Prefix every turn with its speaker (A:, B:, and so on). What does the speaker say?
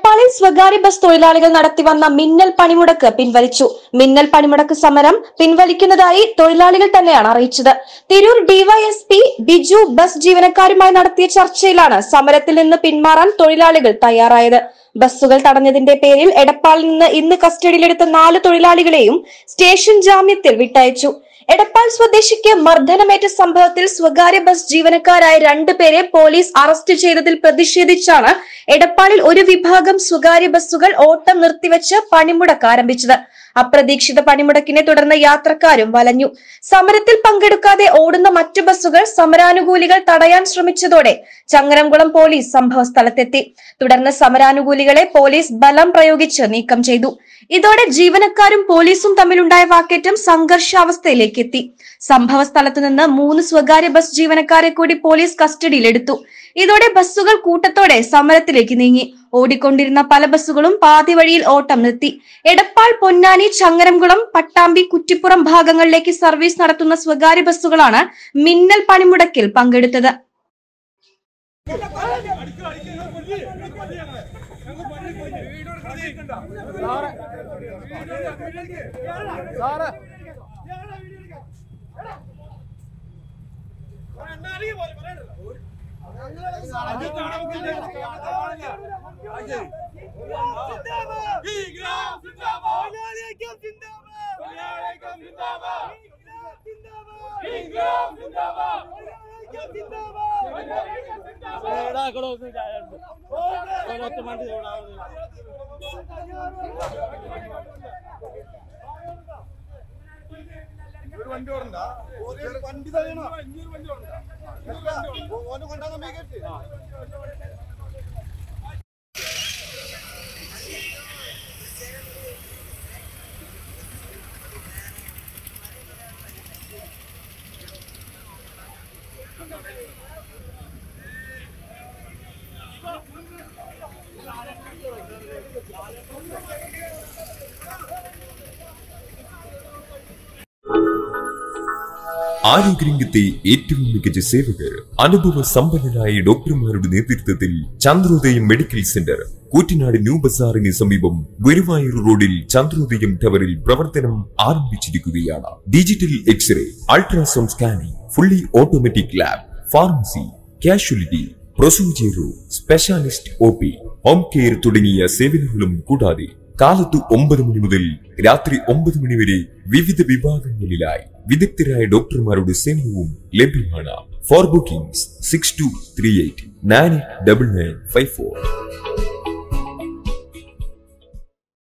A: എടപ്പാളിൽ സ്വകാര്യ ബസ് തൊഴിലാളികൾ നടത്തിവന്ന മിന്നൽ പണിമുടക്ക് പിൻവലിച്ചു മിന്നൽ പണിമുടക്ക് സമരം പിൻവലിക്കുന്നതായി തൊഴിലാളികൾ തന്നെയാണ് അറിയിച്ചത് തിരൂർ ഡിവൈഎസ്പി ബിജു ബസ് ജീവനക്കാരുമായി നടത്തിയ ചർച്ചയിലാണ് സമരത്തിൽ നിന്ന് പിന്മാറാൻ തൊഴിലാളികൾ തയ്യാറായത് ബസ്സുകൾ തടഞ്ഞതിന്റെ പേരിൽ എടപ്പാളിൽ നിന്ന് ഇന്ന് കസ്റ്റഡിയിലെടുത്ത നാല് തൊഴിലാളികളെയും സ്റ്റേഷൻ ജാമ്യത്തിൽ വിട്ടയച്ചു എടപ്പാൾ സ്വദേശിക്ക് മർദ്ദനമേറ്റ സംഭവത്തിൽ സ്വകാര്യ ബസ് ജീവനക്കാരായ രണ്ടുപേരെ പോലീസ് അറസ്റ്റ് ചെയ്തതിൽ പ്രതിഷേധിച്ചാണ് എടപ്പാളിൽ ഒരു വിഭാഗം സ്വകാര്യ ബസ്സുകൾ ഓട്ടം നിർത്തിവെച്ച് പണിമുടക്ക് ആരംഭിച്ചത് അപ്രതീക്ഷിത പണിമുടക്കിനെ തുടർന്ന് യാത്രക്കാരും വലഞ്ഞു സമരത്തിൽ പങ്കെടുക്കാതെ ഓടുന്ന മറ്റു ബസ്സുകൾ സമരാനുകൂലികൾ തടയാൻ ശ്രമിച്ചതോടെ ചങ്ങരംകുളം പോലീസ് സംഭവ സ്ഥലത്തെത്തി തുടർന്ന് സമരാനുകൂലികളെ പോലീസ് ബലം പ്രയോഗിച്ച് നീക്കം ചെയ്തു ഇതോടെ ജീവനക്കാരും പോലീസും തമ്മിലുണ്ടായ വാക്കേറ്റം സംഘർഷാവസ്ഥയിലേക്ക് എത്തി സംഭവ സ്ഥലത്തു നിന്ന് മൂന്ന് സ്വകാര്യ ബസ് ജീവനക്കാരെ കൂടി പോലീസ് കസ്റ്റഡിയിലെടുത്തു ഇതോടെ ബസ്സുകൾ കൂട്ടത്തോടെ സമരത്തിലേക്ക് നീങ്ങി ഓടിക്കൊണ്ടിരുന്ന പല ബസ്സുകളും പാതി വഴിയിൽ ഓട്ടം നിർത്തി എടപ്പാൾ പൊന്നാനി ചങ്ങരംകുളം പട്ടാമ്പി കുറ്റിപ്പുറം ഭാഗങ്ങളിലേക്ക് സർവീസ് നടത്തുന്ന സ്വകാര്യ ബസ്സുകളാണ് മിന്നൽ പണിമുടക്കിൽ പങ്കെടുത്തത്
B: സാറേ
C: ഒരു വണ്ടി ഓടണ്ട ഒരു വണ്ടി തയ്യണോ ഓന് കൊണ്ടാ നമ്മെ കേട്ട്
D: ആരോഗ്യരംഗത്തെ ഏറ്റവും മികച്ച സേവകർ അനുഭവ സമ്പന്നരായ ഡോക്ടർമാരുടെ നേതൃത്വത്തിൽ Chandrodayam medical centre Koottanad new ബസാറിന് സമീപം ഗുരുവായൂർ റോഡിൽ ചന്ദ്രോദയം ടവറിൽ പ്രവർത്തനം ആരംഭിച്ചിരിക്കുകയാണ് digital x-ray ultrasound scanning fully automatic lab pharmacy casualty procedure specialist O P home care തുടങ്ങിയ സേവനങ്ങളും കൂടാതെ കാലത്ത് ഒമ്പത് മണി മുതൽ രാത്രി ഒമ്പത് മണി വരെ വിവിധ വിഭാഗങ്ങളിലായി വിദഗ്ധരായ ഡോക്ടർമാരുടെ സേവനവും ലഭ്യമാണ് for bookings six two three eight nine double nine five four